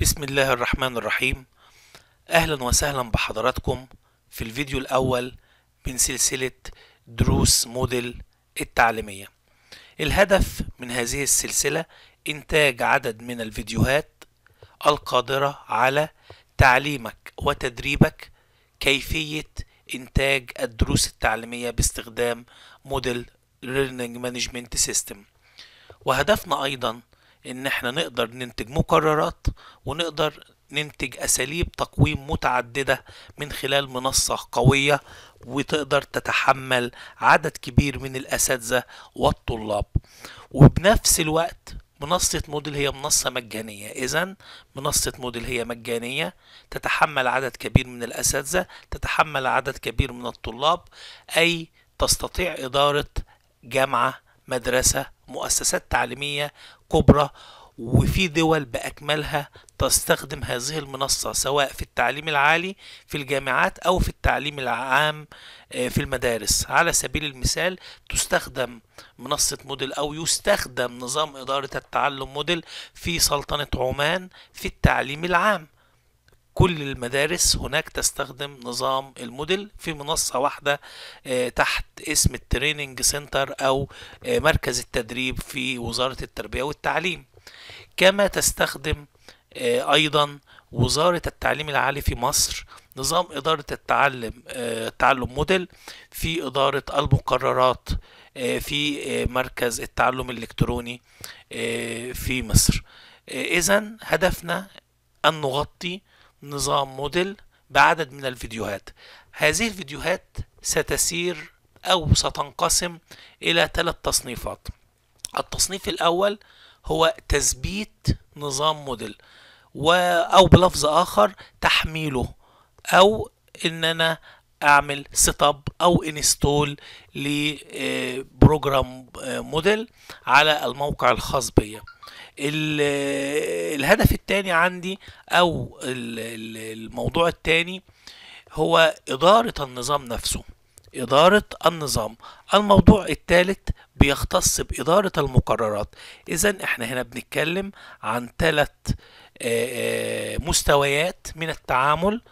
بسم الله الرحمن الرحيم أهلا وسهلا بحضراتكم في الفيديو الأول من سلسلة دروس موديل التعليمية الهدف من هذه السلسلة إنتاج عدد من الفيديوهات القادرة على تعليمك وتدريبك كيفية إنتاج الدروس التعليمية باستخدام موديل Learning Management System وهدفنا أيضا ان احنا نقدر ننتج مقررات ونقدر ننتج اساليب تقويم متعددة من خلال منصة قوية وتقدر تتحمل عدد كبير من الاساتذة والطلاب وبنفس الوقت منصة موديل هي منصة مجانية إذا منصة موديل هي مجانية تتحمل عدد كبير من الأساتذة تتحمل عدد كبير من الطلاب أي تستطيع إدارة جامعة مدرسة مؤسسات تعليمية كبرى وفي دول بأكملها تستخدم هذه المنصة سواء في التعليم العالي في الجامعات أو في التعليم العام في المدارس على سبيل المثال تستخدم منصة موديل أو يستخدم نظام إدارة التعلم موديل في سلطنة عمان في التعليم العام كل المدارس هناك تستخدم نظام الموديل في منصة واحدة تحت اسم التريننج سنتر أو مركز التدريب في وزارة التربية والتعليم كما تستخدم أيضا وزارة التعليم العالي في مصر نظام إدارة التعلم التعلم موديل في إدارة المقررات في مركز التعلم الإلكتروني في مصر إذا هدفنا أن نغطي نظام موديل بعدد من الفيديوهات هذه الفيديوهات ستسير أو ستنقسم إلى ثلاث تصنيفات التصنيف الأول هو تثبيت نظام موديل و أو بلفظ آخر تحميله أو إن أنا أعمل سيت اب أو انستول لبروجرام موديل على الموقع الخاص بيا الهدف الثاني عندي او الموضوع الثاني هو إدارة النظام نفسه إدارة النظام الموضوع الثالث بيختص بإدارة المقررات إذا احنا هنا بنتكلم عن ثلاث مستويات من التعامل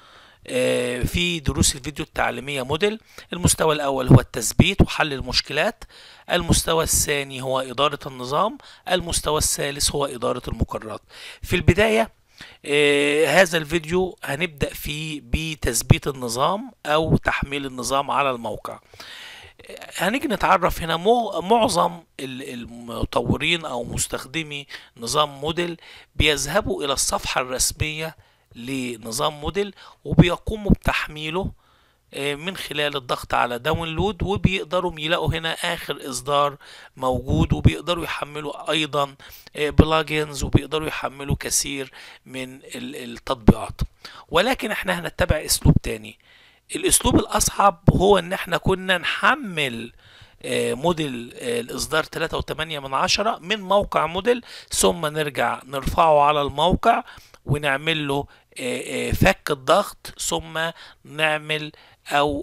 في دروس الفيديو التعليمية موديل المستوى الأول هو التثبيت وحل المشكلات المستوى الثاني هو إدارة النظام المستوى الثالث هو إدارة المقررات في البداية آه هذا الفيديو هنبدأ فيه بتثبيت النظام أو تحميل النظام على الموقع هنيجي نتعرف هنا معظم المطورين أو مستخدمي نظام موديل بيذهبوا إلى الصفحة الرسمية لنظام موديل وبيقوموا بتحميله من خلال الضغط على داونلود وبيقدروا يلاقوا هنا اخر اصدار موجود وبيقدروا يحملوا ايضا بلاجنز وبيقدروا يحملوا كثير من التطبيقات ولكن احنا هنتبع اسلوب تاني الاسلوب الاصعب هو ان احنا كنا نحمل موديل الاصدار 3.8 من عشرة من موقع موديل ثم نرجع نرفعه على الموقع ونعمل له فك الضغط ثم نعمل او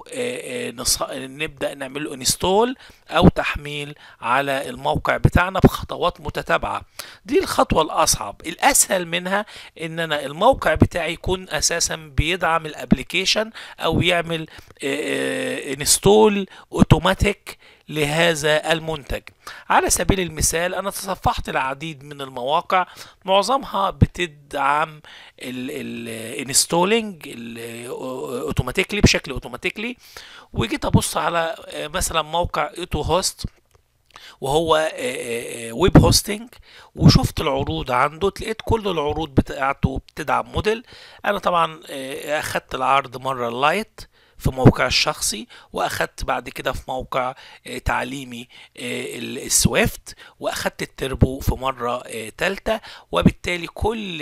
نبدا نعمل له انستول او تحميل على الموقع بتاعنا بخطوات متتابعه دي الخطوه الاصعب الاسهل منها ان انا الموقع بتاعي يكون اساسا بيدعم الابليكيشن او يعمل انستول اوتوماتيك لهذا المنتج على سبيل المثال انا تصفحت العديد من المواقع معظمها بتدعم الانستولينج اوتوماتيكلي بشكل اوتوماتيكلي وجيت ابص على مثلا موقع ايتو هوست وهو ويب هوستنج وشفت العروض عنده لقيت كل العروض بتاعته بتدعم موديل انا طبعا اخدت العرض مره لايت في موقع الشخصي واخدت بعد كده في موقع تعليمي السويفت واخدت التربو في مرة تالتة وبالتالي كل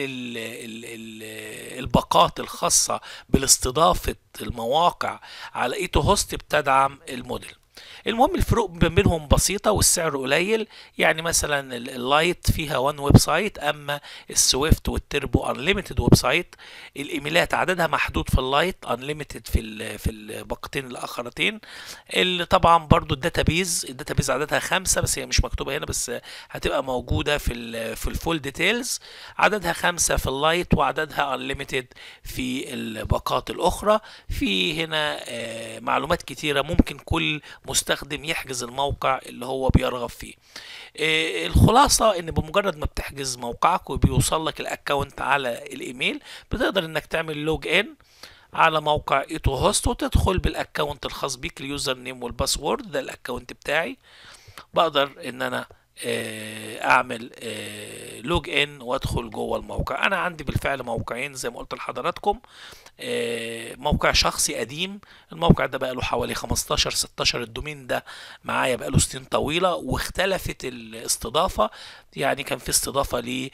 الباقات الخاصة بالاستضافة المواقع على ايتو هوست بتدعم الموديل المهم الفروق ما بينهم بسيطة والسعر قليل يعني مثلا ال- اللايت فيها وان ويب سايت اما السويفت والتربو انليمتد ويب سايت الايميلات عددها محدود في اللايت انليمتد في ال- في الباقتين الاخرتين اللي طبعا برضو الداتابيز الداتابيز عددها خمسة بس هي مش مكتوبة هنا بس هتبقى موجودة في ال في الفول ديتيلز عددها خمسة في اللايت وعددها انليمتد في الباقات الاخرى في هنا آه، معلومات كتيرة ممكن كل مستخدم يحجز الموقع اللي هو بيرغب فيه آه، الخلاصة ان بمجرد ما بتحجز موقعك وبيوصل لك الاكونت على الايميل بتقدر انك تعمل لوج ان على موقع ايتو هوست وتدخل بالاكونت الخاص بيك اليوزر نيم والباسورد ده الاكونت بتاعي بقدر ان انا آه، اعمل لوج ان وادخل جوه الموقع انا عندي بالفعل موقعين زي ما قلت لحضراتكم آه، موقع شخصي قديم الموقع ده بقى له حوالي 15 16 الدومين ده معايا بقى له سنين طويله واختلفت الاستضافه يعني كان في استضافه ل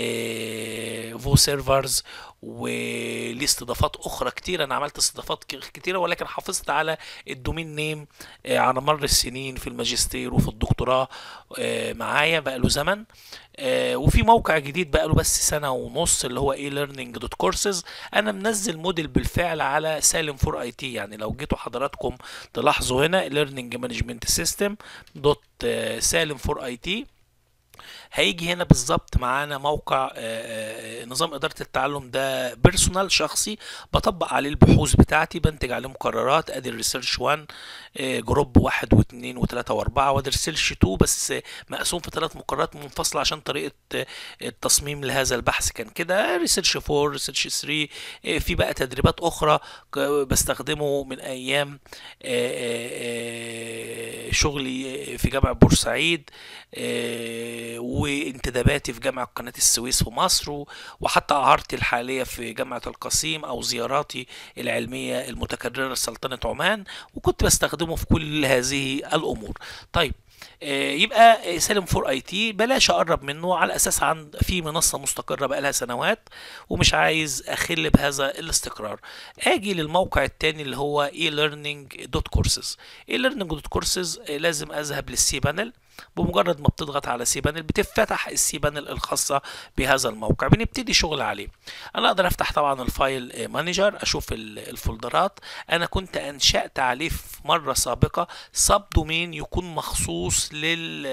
فو سيرفرز وليه استضافات اخرى كتير انا عملت استضافات ك- كتيره ولكن حافظت على الدومين نيم آه، على مر السنين في الماجستير وفي الدكتوراه آه، معايا بقى له زمن آه، وفي موقع جديد بقى له بس سنه ونص اللي هو اي ليرنينج دوت كورسز انا منزل موديل بالفعل على سالم فور اي تي يعني لو جيتوا حضراتكم تلاحظوا هنا ليرنينج مانجمنت سيستم دوت سالم فور اي تي هيجي هنا بالظبط معانا موقع آه، آه، نظام إدارة التعلم ده بيرسونال شخصي بطبق عليه البحوث بتاعتي بنتج عليه مقررات ادي الريسيرش 1 آه، جروب واحد واثنين وثلاثة واربعة وادي الريسيرش 2 بس آه، مقسوم في ثلاث مقررات منفصلة عشان طريقة آه، التصميم لهذا البحث كان كده ريسيرش 4 ريسيرش 3 آه، في بقى تدريبات أخرى ك- بستخدمه من أيام آه، آه، آه، شغلي في جامعة بورسعيد آه، وانتداباتي في جامعة قناة السويس في مصر و- وحتى إعارتي الحالية في جامعة القصيم أو زياراتي العلمية المتكررة لسلطنة عمان وكنت بستخدمه في كل هذه الأمور طيب آه، يبقى سالم فور اي تي بلاش اقرب منه على اساس عن في منصه مستقره بقالها سنوات ومش عايز اخل بهذا الاستقرار اجي للموقع التاني اللي هو e-learning.courses e-learning.courses آه، لازم اذهب للسي بانل بمجرد ما بتضغط على سي بانل بتفتح السي بانل الخاصه بهذا الموقع بنبتدي شغل عليه انا اقدر افتح طبعا الفايل آه، مانجر اشوف ال- الفولدرات انا كنت انشات عليه في مره سابقه سب دومين يكون مخصوص لل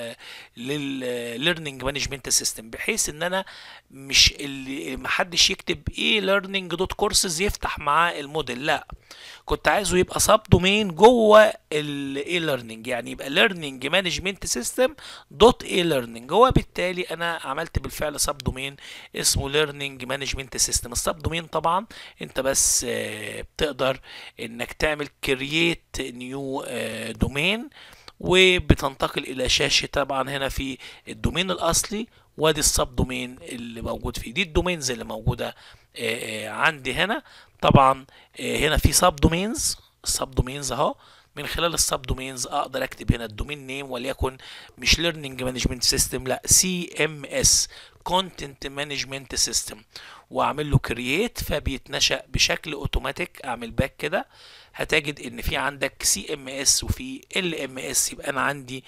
لل learning management system بحيث ان انا مش اللي محدش يكتب ايه learning دوت كورسز يفتح معاه الموديل لا كنت عايزه يبقى سب دومين جوه الاي ليرنينج يعني يبقى ليرنينج مانجمنت سيستم دوت اي ليرنينج هو بالتالي انا عملت بالفعل سب دومين اسمه ليرنينج مانجمنت سيستم السب دومين طبعا انت بس آه، بتقدر انك تعمل كرييت نيو دومين وبتنتقل الى شاشه طبعا هنا في الدومين الاصلي وادي السب دومين اللي موجود فيه دي الدومينز اللي موجوده آه، آه، عندي هنا طبعا آه، هنا في سب دومينز السب دومينز اهو من خلال السب دومينز اقدر اكتب هنا الدومين نيم وليكن مش ليرنينج مانجمنت سيستم لا سي ام اس كونتنت مانجمنت سيستم واعمل له كرييت فبيتنشأ بشكل اوتوماتيك اعمل باك كده هتجد ان في عندك سي ام اس وفي ال ام اس يبقى انا عندي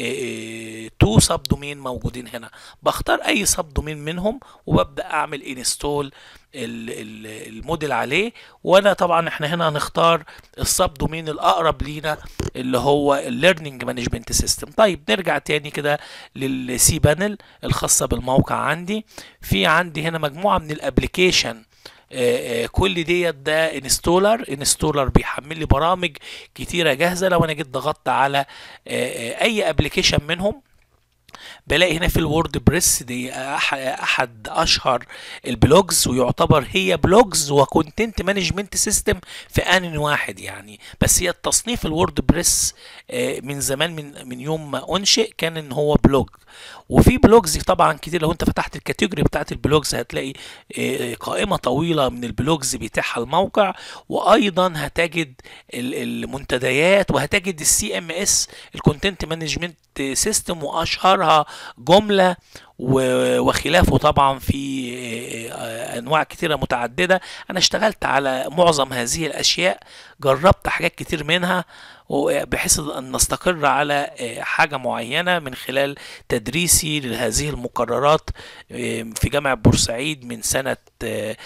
تو سب دومين موجودين هنا بختار اي سب دومين منهم وببدا اعمل انستول الموديل عليه وانا طبعا احنا هنا هنختار السب دومين الاقرب لينا اللي هو الليرنينج مانجمنت سيستم طيب نرجع تاني كده للسي بانل الخاصه بالموقع عندي في عندي هنا مجموعه من الابلكيشن آه، آه، كل ديت ده انستولر انستولر بيحمل لي برامج كتيره جاهزه لو انا جيت ضغطت على آه، آه، اي ابلكيشن منهم بلاقي هنا في الوورد بريس دي أح- احد اشهر البلوجز ويعتبر هي بلوجز وكونتنت مانجمنت سيستم في ان واحد يعني بس هي التصنيف الوورد بريس آه، من زمان من من يوم ما انشئ كان ان هو بلوج وفي بلوجز طبعا كتير لو انت فتحت الكاتيجوري بتاعت البلوجز هتلاقي آه، قائمة طويلة من البلوجز بيتاحها الموقع وايضا هتجد ال- المنتديات وهتجد السي ام اس الكونتنت مانجمنت سيستم واشهرها جملة و- وخلافه طبعا في آه، انواع كتيره متعدده انا اشتغلت على معظم هذه الاشياء جربت حاجات كتير منها و- بحيث ان نستقر على آه، حاجه معينه من خلال تدريسي لهذه المقررات آه، في جامعه بورسعيد من سنه آه،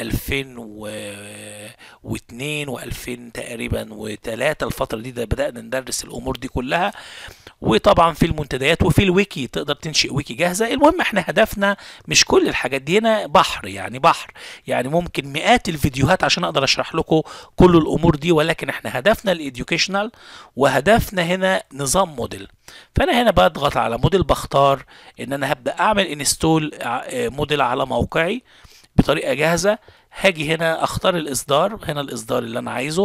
2002 و2000 تقريبا و3 الفتره دي ده بدانا ندرس الامور دي كلها وطبعا في المنتديات وفي الويكي تقدر تنشئ ويكي جاهزه المهم احنا هدفنا مش كل الحاجات دي هنا بحر يعني بحر يعني ممكن مئات الفيديوهات عشان اقدر اشرح لكم كل الامور دي ولكن احنا هدفنا الاديوكيشنال وهدفنا هنا نظام موديل فانا هنا بضغط على موديل بختار ان انا هبدا اعمل انستول موديل على موقعي بطريقه جاهزه هاجي هنا اختار الاصدار هنا الاصدار اللي انا عايزه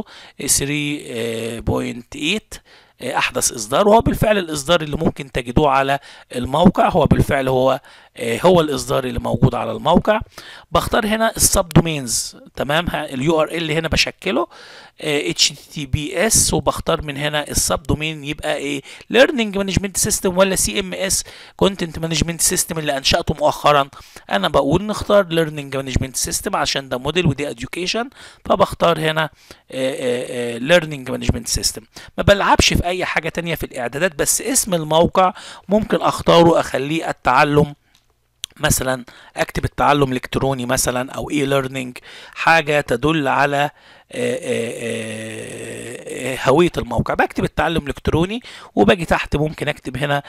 3.8 احدث اصدار وهو بالفعل الاصدار اللي ممكن تجدوه على الموقع هو بالفعل هو آه، هو الاصدار اللي موجود على الموقع بختار هنا السب دومينز تمام اليو ار ال هنا بشكله اتش تي بي اس وبختار من هنا السب دومين يبقى ايه ليرنينج مانجمنت سيستم ولا سي ام اس كونتنت مانجمنت سيستم اللي انشاته مؤخرا انا بقول نختار ليرنينج مانجمنت سيستم عشان ده موديل ودي اديوكيشن فبختار هنا ليرنينج مانجمنت سيستم ما بلعبش في اي حاجه تانية في الاعدادات بس اسم الموقع ممكن اختاره اخليه التعلم مثلا اكتب التعلم الالكتروني مثلا او اي ليرنينج حاجه تدل على آه، آه، آه، هويه الموقع بكتب التعلم الالكتروني وباجي تحت ممكن اكتب هنا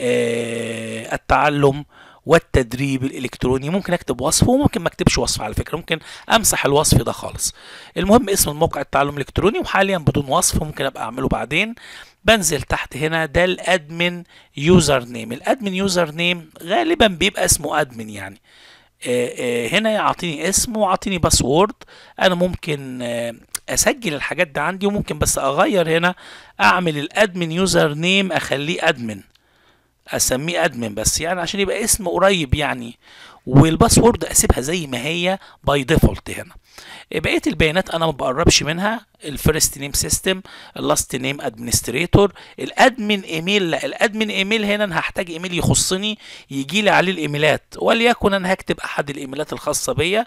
آه، التعلم والتدريب الالكتروني ممكن اكتب وصف وممكن ما اكتبش وصف على فكره ممكن امسح الوصف ده خالص المهم اسم الموقع التعلم الالكتروني وحاليا بدون وصف ممكن ابقى اعمله بعدين بنزل تحت هنا ده الادمن يوزر نيم الادمن يوزر نيم غالبا بيبقى اسمه ادمن يعني آه، آه، هنا يعطيني اسم ويعطيني باسورد انا ممكن آه، اسجل الحاجات دي عندي وممكن بس اغير هنا اعمل الادمن يوزر نيم اخليه ادمن اسميه ادمن بس يعني عشان يبقى اسم قريب يعني والباسورد اسيبها زي ما هي باي ديفولت هنا بقيه البيانات انا ما بقربش منها الفيرست نيم سيستم اللاست نيم ادمنستريتور الادمن ايميل لا الادمن ايميل هنا انا هحتاج ايميل يخصني يجي لي عليه الايميلات وليكن انا هكتب احد الايميلات الخاصه بيا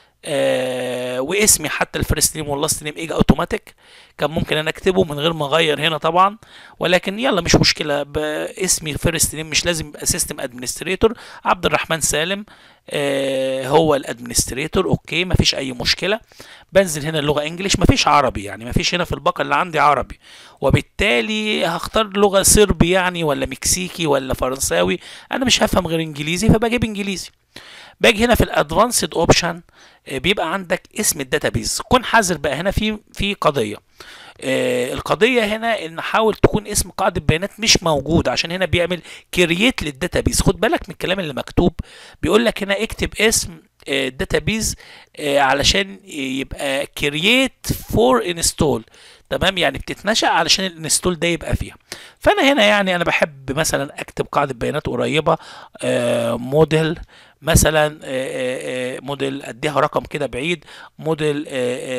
آه واسمي حتى الفيرست نيم واللاست نيم اجى اوتوماتيك كان ممكن انا اكتبه من غير ما اغير هنا طبعا ولكن يلا مش مشكله باسمي فيرست نيم مش لازم يبقى سيستم ادمنستريتور عبد الرحمن سالم آه هو الادمنستريتور اوكي مفيش اي مشكله بنزل هنا اللغه انجليش مفيش عربي يعني مفيش هنا في الباقه اللي عندي عربي وبالتالي هختار لغه صربي يعني ولا مكسيكي ولا فرنساوي انا مش هفهم غير انجليزي فبجيب انجليزي باجي هنا في الادفانسد اوبشن بيبقى عندك اسم الداتابيز كن حذر بقى هنا في في قضيه آه القضيه هنا ان حاول تكون اسم قاعده بيانات مش موجود عشان هنا بيعمل كرييت للداتابيز خد بالك من الكلام اللي مكتوب بيقول لك هنا اكتب اسم الداتابيز آه علشان يبقى كرييت فور انستول تمام يعني بتتنشأ علشان الانستول ده يبقى فيها فانا هنا يعني انا بحب مثلا اكتب قاعده بيانات قريبه آه موديل مثلا آه موديل اديها رقم كده بعيد موديل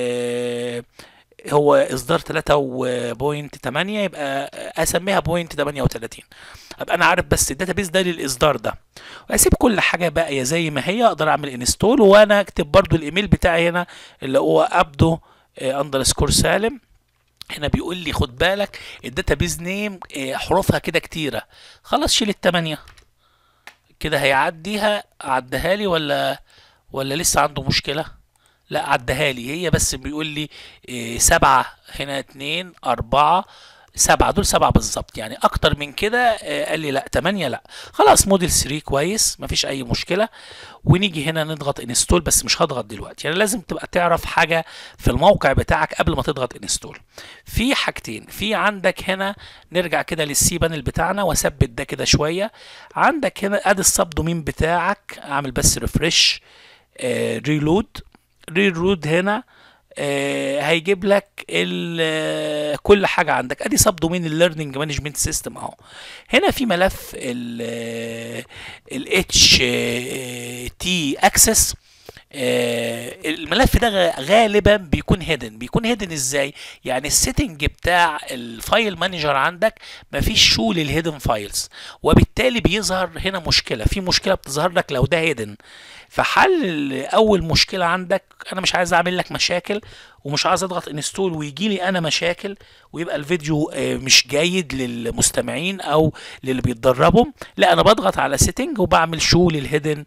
هو اصدار 3.8 يبقى اسميها بوينت 38 ابقى انا عارف بس الداتابيس ده للاصدار ده واسيب كل حاجه باقيه زي ما هي اقدر اعمل انستول وانا اكتب برضو الايميل بتاعي هنا اللي هو ابدو اندرسكور سالم هنا بيقول لي خد بالك الداتابيز نيم حروفها كده كتيره خلاص شيل التمانية كده هيعديها عدها لي ولا ولا لسه عنده مشكله لا عدها لي هي بس بيقول لي إيه سبعة هنا اتنين أربعة سبعة دول سبعة بالظبط يعني أكتر من كده إيه قال لي لا تمانية لا خلاص موديل 3 كويس مفيش أي مشكلة ونيجي هنا نضغط انستول بس مش هضغط دلوقتي يعني لازم تبقى تعرف حاجة في الموقع بتاعك قبل ما تضغط انستول في حاجتين في عندك هنا نرجع كده للسي بانل بتاعنا واثبت ده كده شوية عندك هنا ادي السب دومين بتاعك اعمل بس ريفرش آه ريلود ريلود هنا آه هيجيب لك كل حاجه عندك ادي سب دومين الليرنينج مانجمنت سيستم اهو هنا في ملف ال اتش تي اكسس آه، الملف ده غ- غالبا بيكون هيدن بيكون هيدن ازاي يعني السيتنج بتاع الفايل مانجر عندك مفيش شو للهيدن فايلز وبالتالي بيظهر هنا مشكله في مشكله بتظهر لك لو ده هيدن فحل اول مشكله عندك انا مش عايز اعمل لك مشاكل ومش عايز اضغط انستول ويجي لي انا مشاكل ويبقى الفيديو آه، مش جيد للمستمعين او للي بيتدربوا لا انا بضغط على سيتنج وبعمل شو للهيدن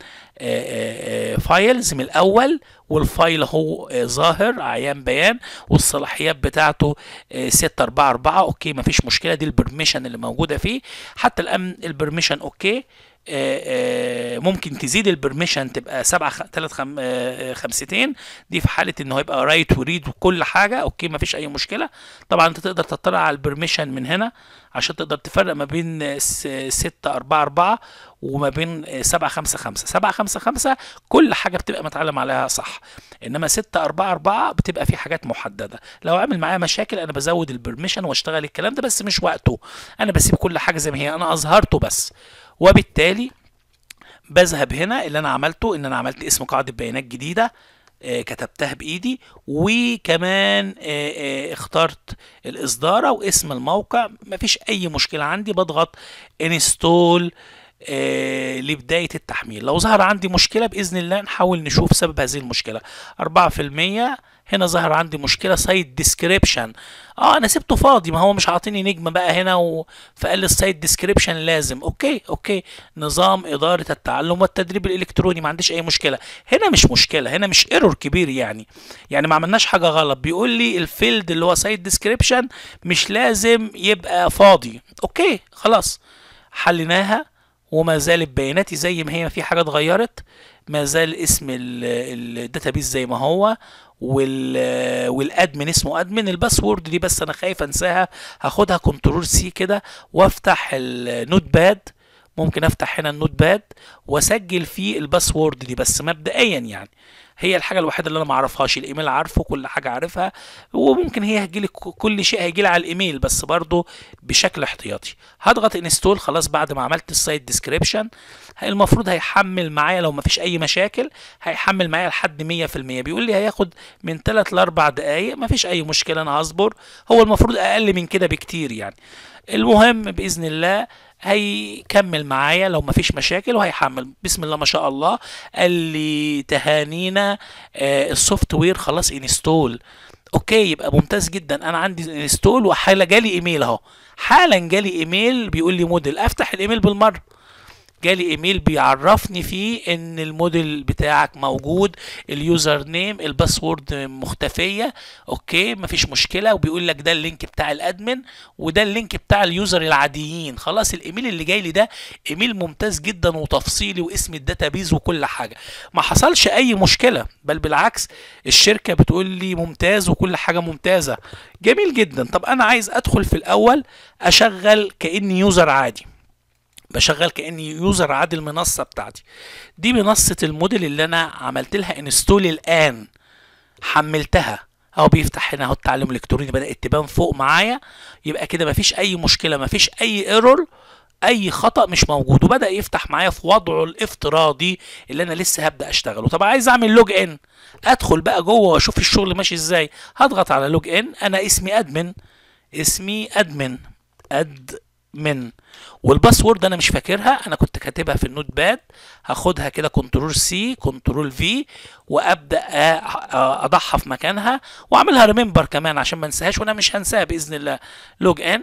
فايلز من الاول والفايل هو آه، ظاهر عيان بيان والصلاحيات بتاعته 644 اوكي مفيش مشكله دي البرميشن اللي موجوده فيه حتى الان البرميشن اوكي آه، آه، ممكن تزيد البرميشن تبقى سبعة خ- تلات خم... آه، خمستين دي في حالة انه هيبقى رايت وريد وكل حاجة اوكي مفيش اي مشكلة طبعا انت تقدر تطلع على البرميشن من هنا عشان تقدر تفرق ما بين آه، س- ستة أربعة أربعة وما بين آه، سبعة خمسة خمسة سبعة خمسة خمسة كل حاجة بتبقى متعلم عليها صح انما ستة أربعة أربعة بتبقى في حاجات محددة لو عامل معايا مشاكل انا بزود البرميشن واشتغل الكلام ده بس مش وقته انا بسيب كل حاجة زي ما هي انا اظهرته بس وبالتالي بذهب هنا اللي انا عملته ان انا عملت اسم قاعدة بيانات جديدة آه، كتبتها بايدي وكمان آه، آه، اخترت الاصدارة واسم الموقع مفيش اي مشكلة عندي بضغط انستول لبداية التحميل لو ظهر عندي مشكلة بإذن الله نحاول نشوف سبب هذه المشكلة 4% هنا ظهر عندي مشكلة سايت ديسكريبشن اه انا سبته فاضي ما هو مش عاطيني نجمة بقى هنا و... فقال لي السايت ديسكريبشن لازم اوكي اوكي نظام ادارة التعلم والتدريب الالكتروني ما عنديش اي مشكلة هنا مش مشكلة هنا مش ايرور كبير يعني يعني ما عملناش حاجة غلط بيقول لي الفيلد اللي هو سايت ديسكريبشن مش لازم يبقى فاضي اوكي خلاص حليناها وما زالت بياناتي زي ما هي ما في حاجه اتغيرت ما زال اسم الداتابيس زي ما هو وال والادمن اسمه ادمن الباسورد دي بس انا خايف انساها هاخدها كنترول سي كده وافتح النوت باد ممكن افتح هنا النوت باد واسجل فيه الباسورد دي بس مبدئيا يعني هي الحاجه الوحيده اللي انا ما اعرفهاش الايميل عارفه كل حاجه عارفها وممكن هي هتجيلي ك- كل شيء هيجيلي على الايميل بس برضو بشكل احتياطي هضغط انستول خلاص بعد ما عملت السايت ديسكريبشن المفروض هيحمل معايا لو ما فيش اي مشاكل هيحمل معايا لحد 100% بيقول لي هياخد من 3 ل 4 دقائق ما فيش اي مشكله انا هصبر هو المفروض اقل من كده بكتير يعني المهم باذن الله هيكمل معايا لو مفيش مشاكل وهيحمل بسم الله ما شاء الله قال لي تهانينا آه السوفت وير خلاص انستول اوكي يبقى ممتاز جدا انا عندي انستول وحالا جالي ايميل اهو حالا جالي ايميل بيقول لي موديل افتح الايميل بالمره جالي ايميل بيعرفني فيه ان الموديل بتاعك موجود اليوزر نيم الباسورد مختفيه اوكي مفيش مشكله وبيقول لك ده اللينك بتاع الادمن وده اللينك بتاع اليوزر العاديين خلاص الايميل اللي جاي لي ده ايميل ممتاز جدا وتفصيلي واسم الداتابيز وكل حاجه ما حصلش اي مشكله بل بالعكس الشركه بتقول لي ممتاز وكل حاجه ممتازه جميل جدا طب انا عايز ادخل في الاول اشغل كاني يوزر عادي بشغل كاني يوزر عادي المنصه بتاعتي دي منصه الموديل اللي انا عملت لها انستول الان حملتها اهو بيفتح هنا اهو التعلم الالكتروني بدات تبان فوق معايا يبقى كده مفيش اي مشكله مفيش اي ايرور اي خطا مش موجود وبدا يفتح معايا في وضعه الافتراضي اللي انا لسه هبدا اشتغله طب عايز اعمل لوج ان ادخل بقى جوه واشوف الشغل ماشي ازاي هضغط على لوج ان انا اسمي ادمن اسمي ادمن ادمن والباسورد انا مش فاكرها انا كنت كاتبها في النوت باد هاخدها كده كنترول سي كنترول في وابدا أ- اضعها في مكانها واعملها ريمبر كمان عشان ما انساهاش وانا مش هنساها باذن الله لوج ان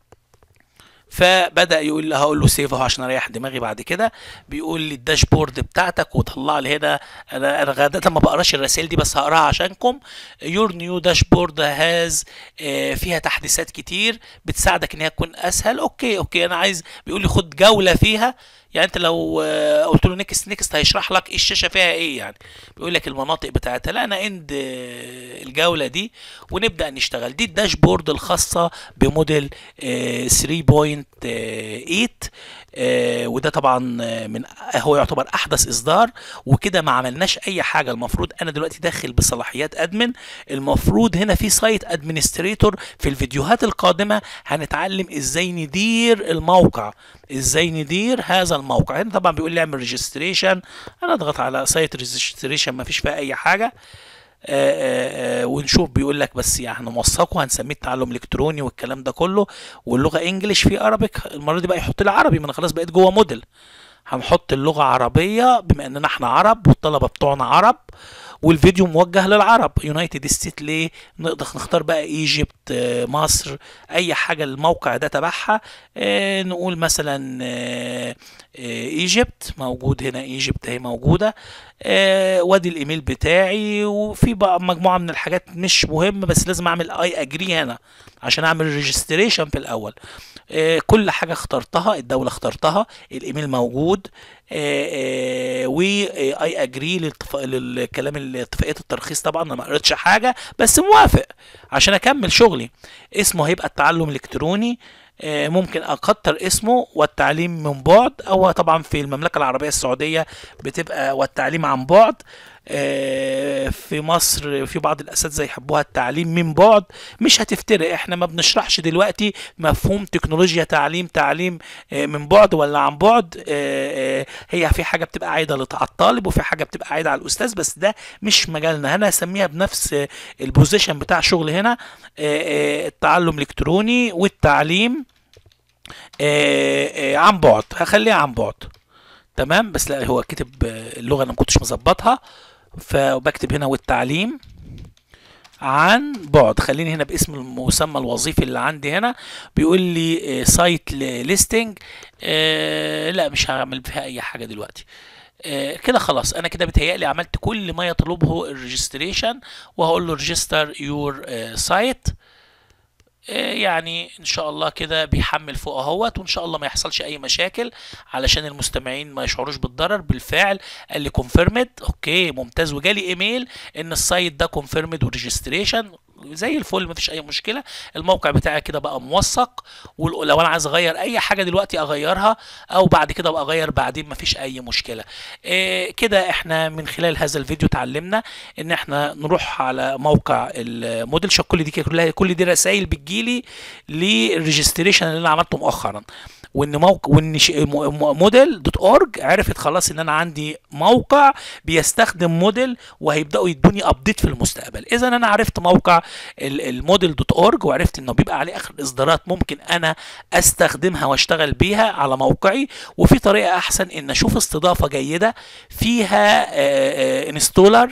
فبدا يقول لي هقول له سيف اهو عشان اريح دماغي بعد كده بيقول لي الداشبورد بتاعتك وطلع لي هنا انا انا غالبا ما بقراش الرسائل دي بس هقراها عشانكم يور نيو داشبورد هاز فيها تحديثات كتير بتساعدك ان هي تكون اسهل اوكي اوكي انا عايز بيقول لي خد جوله فيها يعني انت لو آه، قلت له نيكست نيكست هيشرح لك ايه الشاشه فيها ايه يعني بيقول لك المناطق بتاعتها لا انا اند آه، الجوله دي ونبدا نشتغل دي الداشبورد الخاصه بموديل آه، 3.8 آه وده طبعا آه، من هو يعتبر احدث اصدار وكده ما عملناش اي حاجه المفروض انا دلوقتي داخل بصلاحيات ادمن المفروض هنا في سايت ادمنستريتور في الفيديوهات القادمه هنتعلم ازاي ندير الموقع ازاي ندير هذا الموقع هنا طبعا بيقول لي اعمل ريجستريشن انا اضغط على سايت ريجستريشن ما فيش فيها اي حاجه آه، آه، آه، ونشوف بيقول لك بس يعني موثقه هنسميه التعلم الالكتروني والكلام ده كله واللغه انجليش في ارابيك المره دي بقى يحط لي عربي ما انا خلاص بقيت جوه موديل هنحط اللغه عربيه بما اننا احنا عرب والطلبه بتوعنا عرب والفيديو موجه للعرب يونايتد ستيت ليه نقدر نختار بقى ايجيبت آه، مصر اي حاجه الموقع ده تبعها آه، نقول مثلا آه، آه، ايجيبت موجود هنا ايجيبت اهي موجوده آه، وادي الايميل بتاعي وفي بقى مجموعه من الحاجات مش مهمه بس لازم اعمل اي اجري هنا عشان اعمل ريجستريشن في الاول آه، كل حاجه اخترتها الدوله اخترتها الايميل موجود واي اجري للكلام اللي- اتفاقيه الترخيص طبعا انا ما قريتش حاجه بس موافق عشان اكمل شغلي اسمه هيبقى التعلم الالكتروني آه، ممكن اكتر اسمه والتعليم من بعد او طبعا في المملكه العربيه السعوديه بتبقى والتعليم عن بعد آه، في مصر في بعض الاساتذه يحبوها التعليم من بعد مش هتفترق احنا ما بنشرحش دلوقتي مفهوم تكنولوجيا تعليم تعليم آه، من بعد ولا عن بعد آه، آه، هي في حاجه بتبقى عايده لط- على الطالب وفي حاجه بتبقى عايده على الاستاذ بس ده مش مجالنا انا هسميها بنفس آه، البوزيشن بتاع شغل هنا آه، آه، التعلم الالكتروني والتعليم آه، آه، عن بعد هخليها عن بعد تمام بس لا هو كتب آه، اللغه انا ما كنتش مظبطها فبكتب هنا والتعليم عن بعد خليني هنا باسم المسمى الوظيفي اللي عندي هنا بيقول لي سايت ليستنج لا مش هعمل فيها اي حاجه دلوقتي آه، كده خلاص انا كده بتهيألي عملت كل ما يطلبه الريجستريشن وهقول له ريجستر يور سايت يعني ان شاء الله كده بيحمل فوق اهوت وان شاء الله ما يحصلش اي مشاكل علشان المستمعين ما يشعروش بالضرر بالفعل قال لي كونفيرمد اوكي ممتاز وجالي ايميل ان السايت ده كونفيرمد وريجستريشن زي الفل مفيش اي مشكله الموقع بتاعي كده بقى موثق ولو انا عايز اغير اي حاجه دلوقتي اغيرها او بعد كده ابقى اغير بعدين مفيش اي مشكله إيه كده احنا من خلال هذا الفيديو اتعلمنا ان احنا نروح على موقع الموديل شوف كل دي كلها كل دي رسائل بتجيلي للريجستريشن اللي انا عملته مؤخرا وان موقع وان ش- م- م- موديل دوت اورج عرفت خلاص ان انا عندي موقع بيستخدم موديل وهيبداوا يدوني ابديت في المستقبل اذا انا عرفت موقع ال- الموديل دوت اورج وعرفت انه بيبقى عليه اخر اصدارات ممكن انا استخدمها واشتغل بيها على موقعي وفي طريقه احسن ان اشوف استضافه جيده فيها انستولر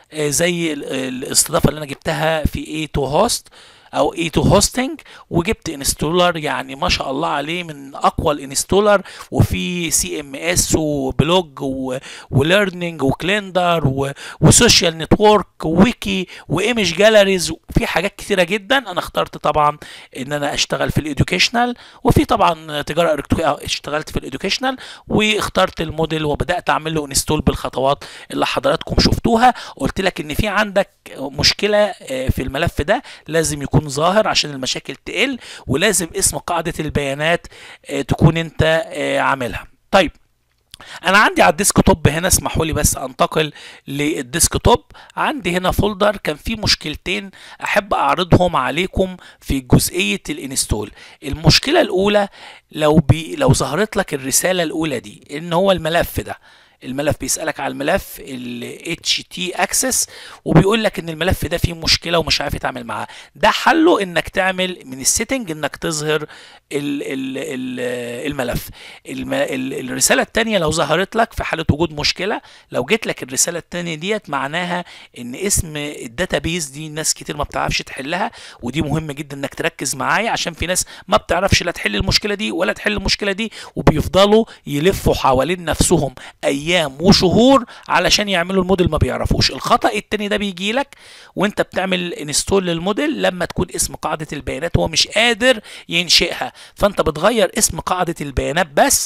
زي ال- الاستضافه اللي انا جبتها في اي تو هوست او اي تو هوستنج وجبت انستولر يعني ما شاء الله عليه من اقوى الانستولر وفي سي ام اس وبلوج وليرنينج وكليندر و- وسوشيال نتورك وويكي وايمج جاليريز في حاجات كتيره جدا انا اخترت طبعا ان انا اشتغل في الاديوكيشنال وفي طبعا تجاره إلكترونية اشتغلت في الاديوكيشنال واخترت الموديل وبدات اعمل له انستول بالخطوات اللي حضراتكم شفتوها قلت لك ان في عندك مشكله آه، في الملف ده لازم يكون ظاهر عشان المشاكل تقل ولازم اسم قاعده البيانات آه، تكون انت آه، عاملها طيب انا عندي على الديسك توب هنا اسمحوا لي بس انتقل للديسك توب عندي هنا فولدر كان فيه مشكلتين احب اعرضهم عليكم في جزئيه الانستول المشكله الاولى لو بي لو ظهرت لك الرساله الاولى دي ان هو الملف ده الملف بيسألك على الملف ال HT access وبيقول لك ان الملف ده فيه مشكلة ومش عارف يتعامل معاه ده حله انك تعمل من السيتنج انك تظهر ال ال ال الملف الم ال الرسالة التانية لو ظهرت لك في حالة وجود مشكلة لو جيت لك الرسالة التانية ديت معناها ان اسم الداتابيز دي ناس كتير ما بتعرفش تحلها ودي مهم جدا انك تركز معايا عشان في ناس ما بتعرفش لا تحل المشكلة دي ولا تحل المشكلة دي وبيفضلوا يلفوا حوالين نفسهم ايام وشهور علشان يعملوا الموديل ما بيعرفوش الخطأ التاني ده بيجي لك وانت بتعمل انستول للموديل لما تكون اسم قاعدة البيانات هو مش قادر ينشئها فانت بتغير اسم قاعدة البيانات بس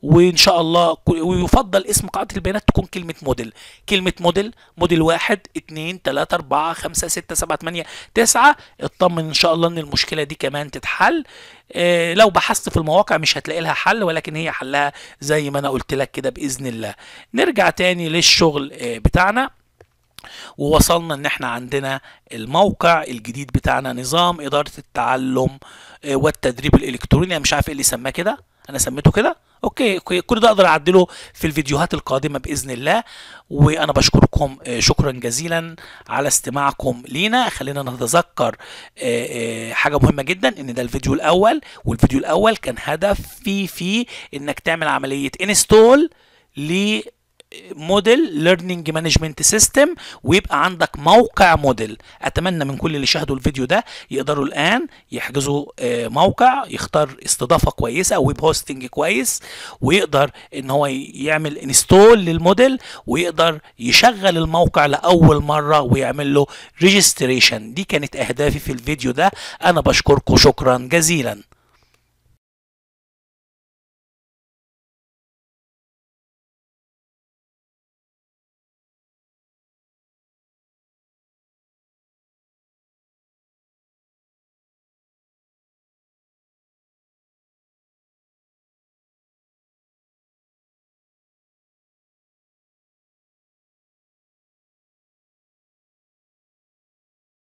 وان شاء الله ك- ويفضل اسم قاعده البيانات تكون كلمه موديل كلمه موديل موديل واحد اتنين تلاته اربعه خمسه سته سبعه تمانيه تسعه اطمن ان شاء الله ان المشكله دي كمان تتحل اه لو بحثت في المواقع مش هتلاقي لها حل ولكن هي حلها زي ما انا قلت لك كده باذن الله نرجع تاني للشغل اه بتاعنا ووصلنا ان احنا عندنا الموقع الجديد بتاعنا نظام اداره التعلم آه، والتدريب الالكتروني انا مش عارف ايه اللي سماه كده انا سميته كده اوكي اوكي كل ده اقدر اعدله في الفيديوهات القادمه باذن الله وانا بشكركم آه، شكرا جزيلا على استماعكم لينا خلينا نتذكر آه، آه، حاجه مهمه جدا ان ده الفيديو الاول والفيديو الاول كان هدف فيه فيه انك تعمل عمليه انستول ل موديل ليرنينج مانجمنت سيستم ويبقى عندك موقع موديل اتمنى من كل اللي شاهدوا الفيديو ده يقدروا الان يحجزوا آه، موقع يختار استضافه كويسه او ويب هوستنج كويس ويقدر ان هو يعمل انستول للموديل ويقدر يشغل الموقع لاول مره ويعمل له ريجستريشن دي كانت اهدافي في الفيديو ده انا بشكركم شكرا جزيلا